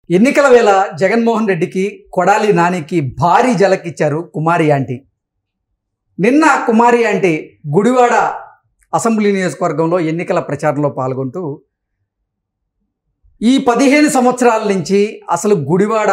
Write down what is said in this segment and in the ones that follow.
ఎన్నికల వేళ జగన్మోహన్ రెడ్డికి కొడాలి నానికి భారీ జలకిచ్చారు కుమారి ఆంటీ నిన్న కుమారి ఆంటీ గుడివాడ అసెంబ్లీ నియోజకవర్గంలో ఎన్నికల ప్రచారంలో పాల్గొంటూ ఈ పదిహేను సంవత్సరాల నుంచి అసలు గుడివాడ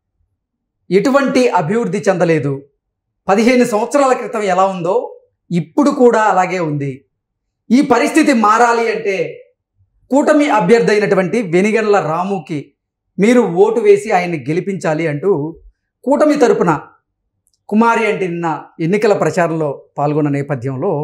ఎటువంటి అభివృద్ధి చెందలేదు పదిహేను సంవత్సరాల క్రితం ఎలా ఉందో ఇప్పుడు కూడా అలాగే ఉంది ఈ పరిస్థితి మారాలి అంటే కూటమి అభ్యర్థి అయినటువంటి వెనిగండ్ల రాముకి మీరు ఓటు వేసి ఆయన్ని గెలిపించాలి అంటూ కూటమి తరపున కుమారి అంటే నిన్న ఎన్నికల ప్రచారంలో పాల్గొన్న నేపథ్యంలో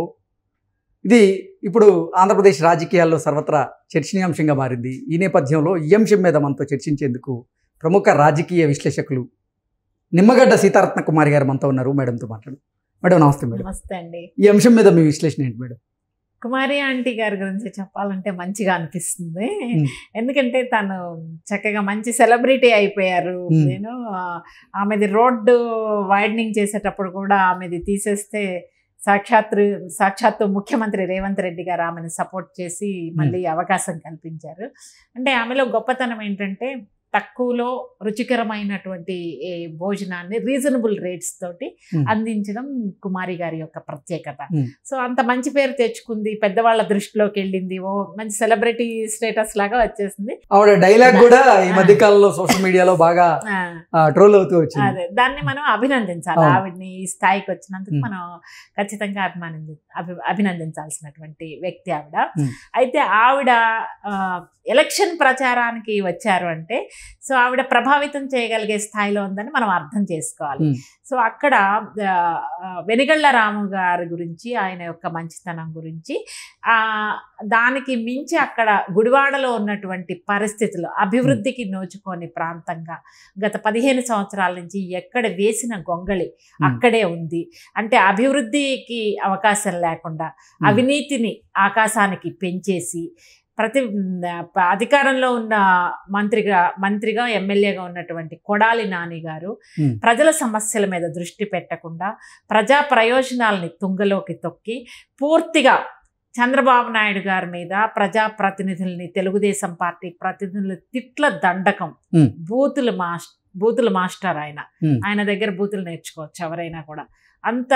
ఇది ఇప్పుడు ఆంధ్రప్రదేశ్ రాజకీయాల్లో సర్వత్రా చర్చనీయాంశంగా మారింది ఈ నేపథ్యంలో ఈ అంశం మీద మనతో చర్చించేందుకు ప్రముఖ రాజకీయ విశ్లేషకులు నిమ్మగడ్డ సీతారత్న కుమారి గారు మనతో ఉన్నారు మేడంతో మాట్లాడు మేడం నమస్తే మేడం నమస్తే అండి ఈ అంశం మీద మీ విశ్లేషణ ఏంటి మేడం కుమారి ఆంటీ గారి గురించి చెప్పాలంటే మంచిగా అనిపిస్తుంది Hmm. ఎందుకంటే తను చక్కగా మంచి సెలబ్రిటీ అయిపోయారు Hmm. నేను ఆ, ఆమెది రోడ్డు వైడనింగ్ చేసేటప్పుడు కూడా ఆమెది తీసేస్తే సాక్షాత్తు సాక్షాత్తు ముఖ్యమంత్రి రేవంత్ రెడ్డి గారు ఆమెను సపోర్ట్ చేసి మళ్ళీ అవకాశం కల్పించారు అంటే ఆమెలో గొప్పతనం ఏంటంటే తక్కువలో రుచికరమైనటువంటి ఏ, భోజనాన్ని రీజనబుల్ రేట్స్ తోటి Hmm. అందించడం కుమారి గారి యొక్క ప్రత్యేకత Hmm. సో అంత మంచి పేరు తెచ్చుకుంది పెద్దవాళ్ళ దృష్టిలోకి వెళ్ళింది ఓ మంచి సెలబ్రిటీ స్టేటస్ లాగా వచ్చేసింది ఆవిడ డైలాగ్ కూడా ఈ మధ్య కాలంలో సోషల్ మీడియాలో బాగా ఆ, ట్రోల్ అవుతూ వచ్చింది అదే దాన్ని మనం అభినందించాలి అవును. ఆవిడ్ని ఈ స్థాయికి వచ్చినందుకు Hmm. మనం ఖచ్చితంగా అభిమానించి అభి అభినందించాల్సినటువంటి వ్యక్తి ఆవిడ Hmm. అయితే ఆవిడ ఆ, ఎలక్షన్ ప్రచారానికి వచ్చారు అంటే సో ఆవిడ ప్రభావితం చేయగలిగే స్థాయిలో ఉందని మనం అర్థం చేసుకోవాలి Hmm. సో అక్కడ ఆ, ఆ, వెనిగళ్ళ రాము గారి గురించి ఆయన యొక్క మంచితనం గురించి ఆ దానికి మించి అక్కడ గుడివాడలో ఉన్నటువంటి పరిస్థితులు అభివృద్ధికి నోచుకోని ప్రాంతంగా గత పదిహేను సంవత్సరాల నుంచి ఎక్కడ వేసిన గొంగళి అక్కడే ఉంది అంటే అభివృద్ధికి అవకాశం లేకుండా అవినీతిని ఆకాశానికి పెంచేసి ప్రతి ప- అధికారంలో ఉన్న మంత్రిగా మంత్రిగా ఎమ్మెల్యేగా ఉన్నటువంటి కొడాలి నాని గారు Hmm. ప్రజల సమస్యల మీద దృష్టి పెట్టకుండా ప్రజా ప్రయోజనాల్ని తుంగలోకి తొక్కి పూర్తిగా చంద్రబాబు నాయుడు గారి మీద ప్రజా ప్రతినిధుల్ని తెలుగుదేశం పార్టీ ప్రతినిధుల తిట్ల దండకం Hmm. బూతులు మాస్ బూతుల మాస్టర్ ఆయన Hmm. ఆయన దగ్గర బూతులు నేర్చుకోవచ్చు ఎవరైనా కూడా అంత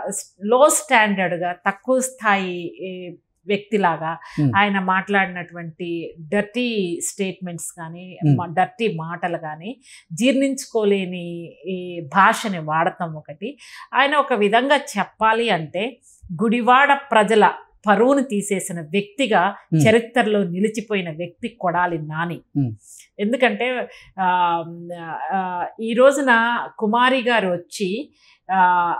లో స్టాండర్డ్గా తక్కువ స్థాయి ఏ, వ్యక్తిలాగా Hmm. ఆయన మాట్లాడినటువంటి డర్టీ స్టేట్మెంట్స్ కానీ Hmm. డర్టీ మాటలు కానీ జీర్ణించుకోలేని ఈ భాషని వాడటం ఒకటి ఆయన ఒక విధంగా చెప్పాలి అంటే గుడివాడ ప్రజల పరువును తీసేసిన వ్యక్తిగా Hmm. చరిత్రలో నిలిచిపోయిన వ్యక్తి కొడాలి నాని Hmm. ఎందుకంటే ఆ, ఆ, ఈ రోజున కుమారి గారు వచ్చి ఆ,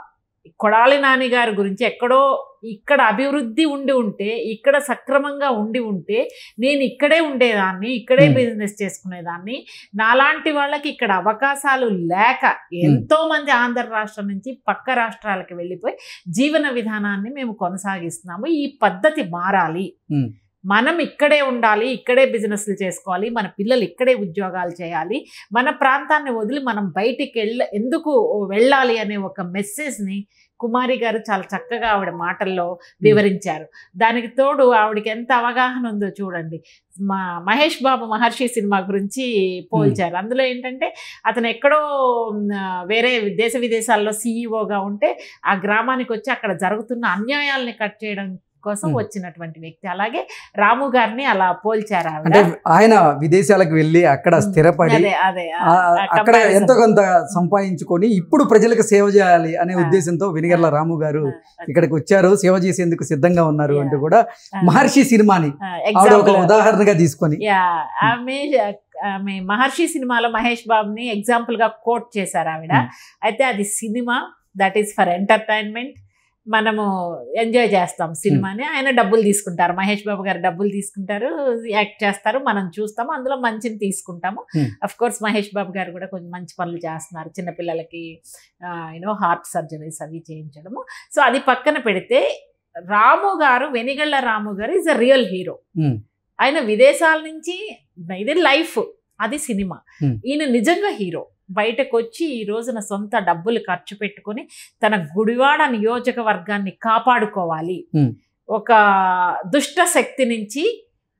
కొడాలి నాని గారి గురించి ఎక్కడో ఇక్కడ అభివృద్ధి ఉండి ఉంటే ఇక్కడ సక్రమంగా ఉండి ఉంటే నేను ఇక్కడే ఉండేదాన్ని ఇక్కడే Hmm. బిజినెస్ చేసుకునేదాన్ని నాలాంటి వాళ్ళకి ఇక్కడ అవకాశాలు లేక ఎంతో మంది ఆంధ్ర రాష్ట్రం నుంచి పక్క రాష్ట్రాలకు వెళ్ళిపోయి జీవన విధానాన్ని మేము కొనసాగిస్తున్నాము ఈ పద్ధతి మారాలి Hmm. మనం ఇక్కడే ఉండాలి ఇక్కడే బిజినెస్లు చేసుకోవాలి మన పిల్లలు ఇక్కడే ఉద్యోగాలు చేయాలి మన ప్రాంతాన్ని వదిలి మనం బయటికి వెళ్ళ ఎందుకు వెళ్ళాలి అనే ఒక మెసేజ్ని కుమారి గారు చాలా చక్కగా ఆవిడ మాటల్లో వివరించారు దానికి తోడు ఆవిడకి ఎంత అవగాహన ఉందో చూడండి మా మహేష్ బాబు మహర్షి సినిమా గురించి పోల్చారు అందులో ఏంటంటే అతను ఎక్కడో మ్, వేరే దేశ విదేశాల్లో సీఈఓగా ఉంటే ఆ గ్రామానికి వచ్చి అక్కడ జరుగుతున్న అన్యాయాల్ని కట్ చేయడం కోసం Hmm. వచ్చినటువంటి వ్యక్తి అలాగే రాము గారిని అలా పోల్చారు ఆవిడ అంటే ఆయన విదేశాలకు వెళ్ళి అక్కడ స్థిరపడి అదే అదే ఆ- ఆ, ఆ అక్కడ comparison. ఎంతో కొంత సంపాదించుకొని ఇప్పుడు ప్రజలకు సేవ చేయాలి అనే ఆ. ఉద్దేశంతో వినిగర్ల రాము గారు ఆ, ఇక్కడికి వచ్చారు సేవ చేసేందుకు సిద్ధంగా ఉన్నారు Yeah. అంటూ కూడా ఆ, మహర్షి సినిమాని ఆ, ఆవిడ ఒక example. ఉదాహరణగా తీసుకొని యా ఆమె ఆమె మహర్షి సినిమాలో మహేష్ బాబుని ఎగ్జాంపుల్ గా కోట్ చేశారు ఆవిడ Hmm. అయితే అది cinema that is for entertainment మనము ఎంజాయ్ చేస్తాం సినిమాని ఆయన డబ్బులు తీసుకుంటారు మహేష్ బాబు గారు డబ్బులు తీసుకుంటారు యాక్ట్ చేస్తారు మనం చూస్తాము అందులో మంచిని తీసుకుంటాము Hmm. Of course Mahesh Babu గారు కూడా కొంచెం మంచి పనులు చేస్తున్నారు చిన్నపిల్లలకి యూనో హార్ట్ సర్జరీస్ అవి చేయించడము సో అది పక్కన పెడితే రాము గారు వెనిగళ్ళ రాము గారు is a real hero Hmm. ఆయన విదేశాల నుంచి ఇది లైఫ్ అది సినిమా Hmm. ఈయన నిజంగా హీరో బయటకు వచ్చి ఈ రోజున సొంత డబ్బులు ఖర్చు పెట్టుకొని తన గుడివాడ నియోజకవర్గాన్ని కాపాడుకోవాలి Hmm. ఒక దుష్ట శక్తి నుంచి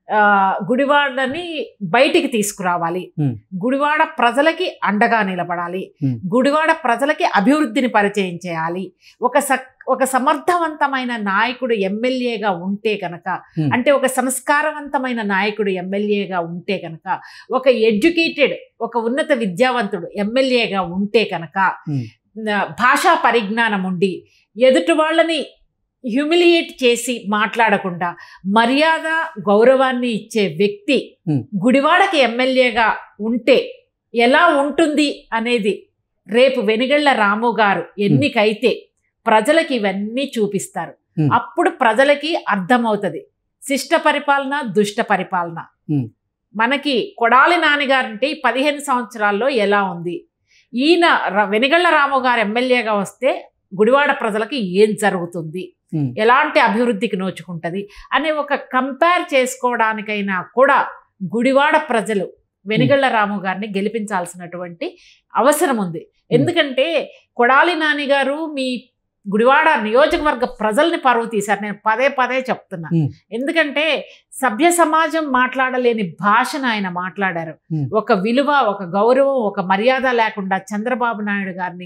ఆ, గుడివాడని బయటికి తీసుకురావాలి Hmm. గుడివాడ ప్రజలకి అండగా నిలబడాలి Hmm. గుడివాడ ప్రజలకి అభివృద్ధిని పరిచయం చేయాలి ఒక సక్ ఒక సమర్థవంతమైన నాయకుడు ఎమ్మెల్యేగా ఉంటే కనుక Hmm. అంటే ఒక సంస్కారవంతమైన నాయకుడు ఎమ్మెల్యేగా ఉంటే కనుక ఒక ఎడ్యుకేటెడ్ ఒక ఉన్నత విద్యావంతుడు ఎమ్మెల్యేగా ఉంటే కనుక Hmm. న- భాషా పరిజ్ఞానం ఉండి ఎదుటి వాళ్ళని హ్యూమిలియేట్ చేసి మాట్లాడకుండా మర్యాద గౌరవాన్ని ఇచ్చే వ్యక్తి Hmm. గుడివాడకి ఎమ్మెల్యేగా ఉంటే ఎలా ఉంటుంది అనేది రేపు వెనుగళ్ళ రాము గారు ఎన్నికైతే ప్రజలకి ఇవన్నీ చూపిస్తారు Hmm. అప్పుడు ప్రజలకి అర్థమవుతుంది శిష్ట పరిపాలన దుష్ట పరిపాలన Hmm. మనకి కొడాలి నాన్నగారు అంటే ఈ పదిహేను సంవత్సరాల్లో ఎలా ఉంది ఈయన ర- వెనుగళ్ళ రాము గారు ఎమ్మెల్యేగా వస్తే గుడివాడ ప్రజలకి ఏం జరుగుతుంది Hmm. ఎలాంటి అభివృద్ధికి నోచుకుంటుంది అనే ఒక కంపేర్ చేసుకోవడానికైనా కూడా గుడివాడ ప్రజలు వెనుగళ్ళ రాము గారిని గెలిపించాల్సినటువంటి అవసరం ఉంది ఎందుకంటే కొడాలి నాని గారు మీ గుడివాడ నియోజకవర్గ ప్రజల్ని పరువు తీశారు నేను పదే పదే చెప్తున్నా Hmm. ఎందుకంటే సభ్య సమాజం మాట్లాడలేని భాషను ఆయన మాట్లాడారు Hmm. ఒక విలువ ఒక గౌరవం ఒక మర్యాద లేకుండా చంద్రబాబు నాయుడు గారిని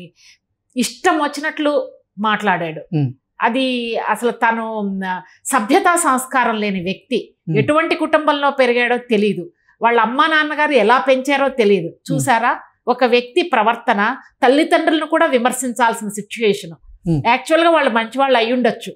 ఇష్టం వచ్చినట్లు మాట్లాడాడు Hmm. అది అసలు తను మ్, సభ్యతా సంస్కారం లేని వ్యక్తి Hmm. ఎటువంటి కుటుంబంలో పెరిగాడో తెలియదు వాళ్ళ అమ్మా నాన్నగారు ఎలా పెంచారో తెలియదు చూసారా ఒక వ్యక్తి ప్రవర్తన తల్లిదండ్రులను కూడా విమర్శించాల్సిన సిచ్యువేషన్ Hmm. యాక్చువల్గా వాళ్ళు మంచి వాళ్ళు అయి ఉండొచ్చు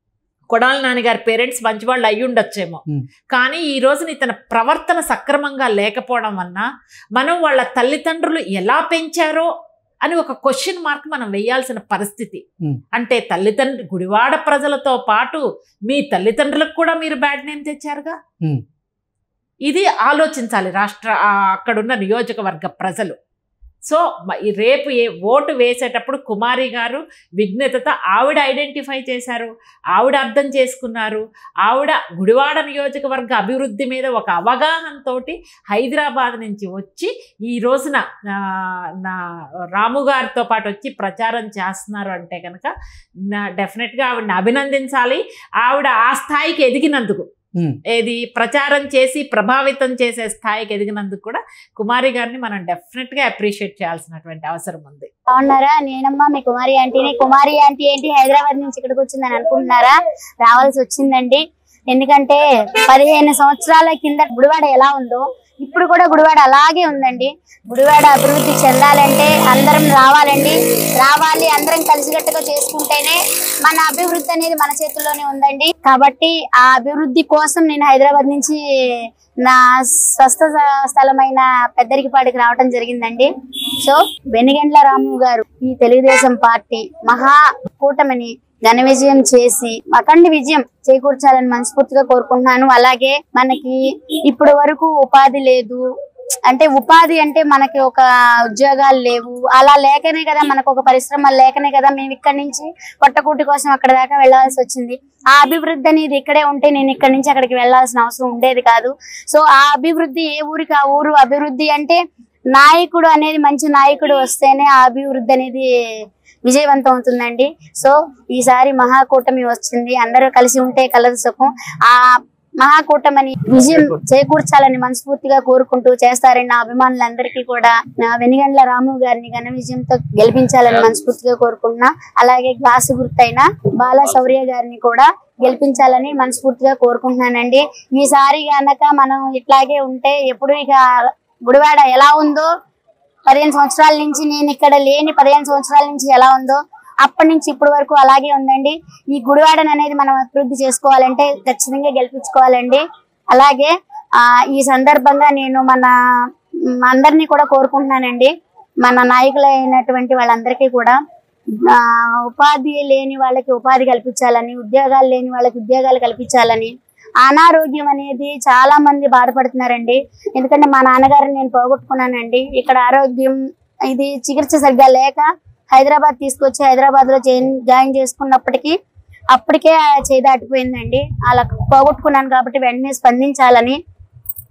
కొడాలి నాన్నగారి పేరెంట్స్ మంచి వాళ్ళు అయి ఉండొచ్చేమో Hmm. కానీ ఈ రోజున ఇతని ప్రవర్తన సక్రమంగా లేకపోవడం వలన మనం వాళ్ళ తల్లిదండ్రులు ఎలా పెంచారో అని ఒక క్వశ్చన్ మార్క్ మనం వేయాల్సిన పరిస్థితి Hmm. అంటే తల్లిదండ్రులు గుడివాడ ప్రజలతో పాటు మీ తల్లిదండ్రులకు కూడా మీరు బ్యాడ్ నేమ్ తెచ్చారుగా Hmm. ఇది ఆలోచించాలి రాష్ట్ర ఆ, అక్కడున్న నియోజకవర్గ ప్రజలు సో మ- ఈ రేపు ఏ ఓటు వేసేటప్పుడు కుమారి గారు విఘ్నతతో ఆవిడ ఐడెంటిఫై చేశారు ఆవిడ అర్థం చేసుకున్నారు ఆవిడ గుడివాడ నియోజకవర్గ అభివృద్ధి మీద ఒక అవగాహనతోటి హైదరాబాద్ నుంచి వచ్చి ఈ రోజున ఆ, నా రాము గారితో పాటు వచ్చి ప్రచారం చేస్తున్నారు అంటే కనుక నా డెఫినెట్గా ఆవిడని అభినందించాలి ఆవిడ ఆ స్థాయికి ఎదిగినందుకు Hmm. ఏది ప్రచారం చేసి ప్రభావితం చేసే స్థాయికి ఎదిగినందుకు కూడా కుమారి గారిని మనం డెఫినెట్గా అప్రిషియేట్ చేయాల్సినటువంటి అవసరం ఉంది బాగున్నారా నేనమ్మా మీ కుమారి ఆంటీని కుమారి ఆంటీ ఏంటి హైదరాబాద్ నుంచి ఇక్కడికి వచ్చిందని అనుకుంటున్నారా రావాల్సి వచ్చిందండి ఎందుకంటే పదిహేను సంవత్సరాల కింద గుడివాడ ఎలా ఉందో ఇప్పుడు కూడా గుడివాడ అలాగే ఉందండి గుడివాడ అభివృద్ధి చెందాలంటే అందరం రావాలండి రావాలి అందరం కలిసికట్టుగా చేసుకుంటేనే మన అభివృద్ధి అనేది మన చేతుల్లోనే ఉందండి కాబట్టి ఆ అభివృద్ధి కోసం నేను హైదరాబాద్ నుంచి నా స్వస్థ స్థలమైన పెద్దరికిపాడికి రావడం జరిగిందండి సో వెనుగండ్ల రాము గారు ఈ తెలుగుదేశం పార్టీ మహా కూటమిని ఘన విజయం చేసి అఖండ విజయం చేకూర్చాలని మనస్ఫూర్తిగా కోరుకుంటున్నాను అలాగే మనకి ఇప్పుడు వరకు ఉపాధి లేదు అంటే ఉపాధి అంటే మనకి ఒక ఉద్యోగాలు లేవు అలా లేకనే కదా మనకు ఒక పరిశ్రమలు లేకనే కదా మేము ఇక్కడ నుంచి పొట్టకూటి కోసం అక్కడ దాకా వెళ్ళాల్సి వచ్చింది ఆ అభివృద్ధి అనేది ఇక్కడే ఉంటే నేను ఇక్కడ నుంచి అక్కడికి వెళ్ళాల్సిన అవసరం ఉండేది కాదు సో ఆ అభివృద్ధి ఏ ఊరికి ఆ ఊరు అభివృద్ధి అంటే నాయకుడు అనేది మంచి నాయకుడు వస్తేనే ఆ అభివృద్ధి అనేది విజయవంతం అవుతుందండి సో ఈసారి మహాకూటమి వచ్చింది అందరూ కలిసి ఉంటే కలదు సుఖం ఆ మహాకూటమిని విజయం చేకూర్చాలని మనస్ఫూర్తిగా కోరుకుంటూ చేస్తారని నా అభిమానులందరికీ కూడా నా వెనిగండ్ల రాము గారిని ఘన విజయంతో గెలిపించాలని మనస్ఫూర్తిగా కోరుకుంటున్నా అలాగే గ్లాసు గుర్తైన బాల శౌర్య గారిని కూడా గెలిపించాలని మనస్ఫూర్తిగా కోరుకుంటున్నానండి ఈసారి గనక మనం ఇట్లాగే ఉంటే ఎప్పుడు ఇక గుడివాడ ఎలా ఉందో పదిహేను సంవత్సరాల నుంచి నేను ఇక్కడ లేని పదిహేను సంవత్సరాల నుంచి ఎలా ఉందో అప్పటి నుంచి ఇప్పటి వరకు అలాగే ఉందండి ఈ గుడివాడను అనేది మనం అభివృద్ధి చేసుకోవాలంటే ఖచ్చితంగా గెలిపించుకోవాలండి అలాగే ఆ ఈ సందర్భంగా నేను మన మ్, అందరినీ కూడా కోరుకుంటున్నానండి మన నాయకులైనటువంటి వాళ్ళందరికీ కూడా ఆ, ఉపాధి లేని వాళ్ళకి ఉపాధి కల్పించాలని ఉద్యోగాలు లేని వాళ్ళకి ఉద్యోగాలు కల్పించాలని అనారోగ్యం అనేది చాలా మంది బాధపడుతున్నారండి ఎందుకంటే మా నాన్నగారిని నేను పోగొట్టుకున్నానండి ఇక్కడ ఆరోగ్యం ఇది చికిత్స సరిగ్గా లేక హైదరాబాద్ తీసుకొచ్చి హైదరాబాద్ లో జాయిన్ జాయిన్ చేసుకున్నప్పటికీ అప్పటికే ఆ చేయి దాటిపోయిందండి అలా పోగొట్టుకున్నాను కాబట్టి వెంటనే స్పందించాలని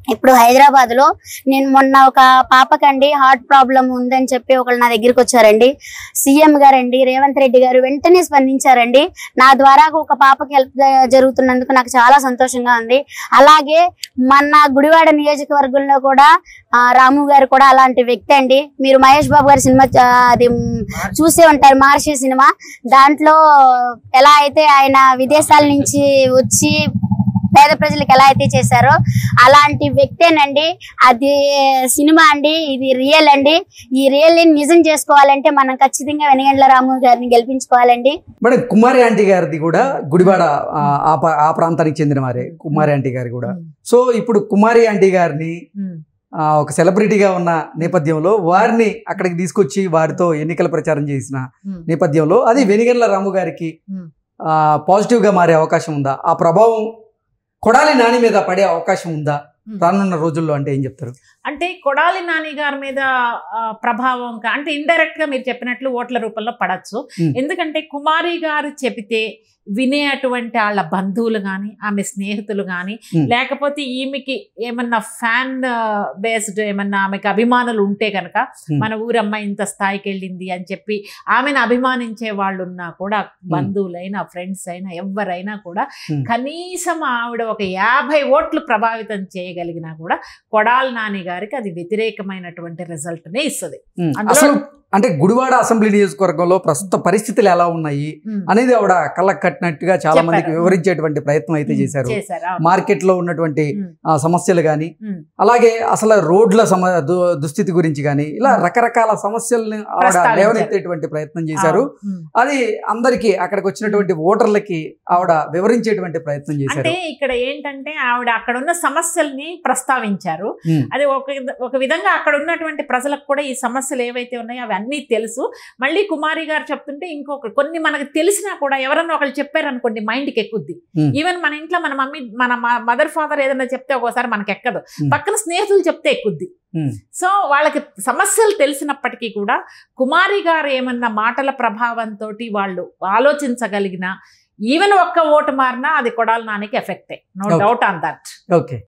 ఇప్పుడు హైదరాబాద్ లో నేను మొన్న ఒక పాపకండి హార్ట్ ప్రాబ్లం ఉందని చెప్పి ఒకళ్ళు నా దగ్గరికి వచ్చారండి సీఎం గారండి రేవంత్ రెడ్డి గారు వెంటనే స్పందించారండి నా ద్వారా ఒక పాపకి హెల్ప్ జరుగుతున్నందుకు నాకు చాలా సంతోషంగా ఉంది అలాగే మన గుడివాడ నియోజకవర్గంలో కూడా ఆ, రాము గారు కూడా అలాంటి వ్యక్తి అండి మీరు మహేష్ బాబు గారి సినిమా చ- అది మ్, చూసే ఉంటారు మహర్షి సినిమా దాంట్లో ఎలా అయితే ఆయన విదేశాల నుంచి వచ్చి పేద ప్రజలకు ఎలా అయితే చేశారో అలాంటి వ్యక్తేనండి అది సినిమా అండి ఇది రియల్ అండి ఈ రియల్ ని నిజం చేసుకోవాలంటే మనం ఖచ్చితంగా వెనగండ్ల రాము గారిని గెలిపించుకోవాలండి మేడం కుమారి ఆంటీ గారిది కూడా గుడివాడ ఆ, ఆ ప- ఆ ప్రాంతానికి చెందిన వారే కుమారి ఆంటీ గారి కూడా ఉమ్, సో ఇప్పుడు కుమారి ఆంటీ గారిని ఉమ్, ఆ, ఒక సెలబ్రిటీగా ఉన్న నేపథ్యంలో వారిని అక్కడికి తీసుకొచ్చి వారితో ఎన్నికల ప్రచారం చేసిన ఉమ్, నేపథ్యంలో అది వెనిగండ్ల రాము గారికి ఉమ్. ఆ, పాజిటివ్ గా మారే అవకాశం ఉందా ఆ ప్రభావం కొడాలి నాని మీద పడే అవకాశం ఉందా ఉమ్. రానున్న రోజుల్లో అంటే ఏం చెప్తారు అంటే కొడాలి నాని గారి మీద ఆ, ప్రభావం కా- అంటే ఇండైరెక్ట్ గా మీరు చెప్పినట్లు ఓట్ల రూపంలో పడచ్చు Hmm. ఎందుకంటే కుమారి గారు చెబితే వినేటువంటి వాళ్ళ బంధువులు కానీ ఆమె స్నేహితులు కానీ Hmm. లేకపోతే ఈమెకి ఏమన్నా ఫ్యాన్ బేస్డ్ ఏమన్నా ఆమెకి అభిమానులు ఉంటే కనుక Hmm. మన ఊరమ్మాయి ఇంత స్థాయికి వెళ్ళింది అని చెప్పి ఆమెను అభిమానించే వాళ్ళు ఉన్నా కూడా బంధువులైనా ఫ్రెండ్స్ అయినా ఎవరైనా కూడా Hmm. కనీసం ఆవిడ ఒక యాభై ఓట్లు ప్రభావితం చేయగలిగినా కూడా కొడాలి నాని గారికి అది వ్యతిరేకమైనటువంటి రిజల్ట్ నే ఇస్తుంది ఉమ్, అందులో- అసలు అంటే గుడివాడ అసెంబ్లీ నియోజకవర్గంలో ప్రస్తుత పరిస్థితులు ఎలా ఉన్నాయి అనేది ఆవిడ కళ్ళకు కట్టినట్టుగా చాలా మందికి చెప్పారు. వివరించేటువంటి ప్రయత్నం అయితే చేశారు చేశారు మార్కెట్ లో ఉన్నటువంటి ఉమ్. ఆ, సమస్యలు కానీ ఉమ్. అలాగే అసలు రోడ్ల సమ దు- దుస్థితి గురించి కానీ ఇలా ఉమ్. రకరకాల సమస్యల్ని ఆవిడ ప్రస్తావించారు. లేవనెత్తేటువంటి ప్రయత్నం చేశారు ఉమ్. అది అందరికి అక్కడికి వచ్చినటువంటి ఓటర్లకి ఆవిడ వివరించేటువంటి ప్రయత్నం చేశారు అంటే ఇక్కడ ఏంటంటే ఆవిడ అక్కడ ఉన్న సమస్యల్ని ప్రస్తావించారు ఉమ్, అది ఒక విధ- ఒక విధంగా అక్కడ ఉన్నటువంటి ప్రజలకు కూడా ఈ సమస్యలు ఏవైతే ఉన్నాయో అవి అన్నీ తెలుసు మళ్ళీ కుమారి గారు చెప్తుంటే ఇంకొక కొన్ని మనకు తెలిసినా కూడా ఎవరన్నా ఒకళ్ళు చెప్పారనుకోండి మైండ్కి ఎక్కుద్ది Hmm. ఈవెన్ మన ఇంట్లో మన మమ్మీ మన మదర్ ఫాదర్ ఏదైనా చెప్తే ఒక్కోసారి మనకి ఎక్కదు Hmm. పక్కన స్నేహితులు చెప్తే ఎక్కుద్ది Hmm. సో వాళ్ళకి సమస్యలు తెలిసినప్పటికీ కూడా కుమారి గారు ఏమన్నా మాటల ప్రభావంతో వాళ్ళు ఆలోచించగలిగిన ఈవెన్ ఒక్క ఓటు మారినా అది కొడాలి నానికి ఎఫెక్టే no Okay. Doubt on that okay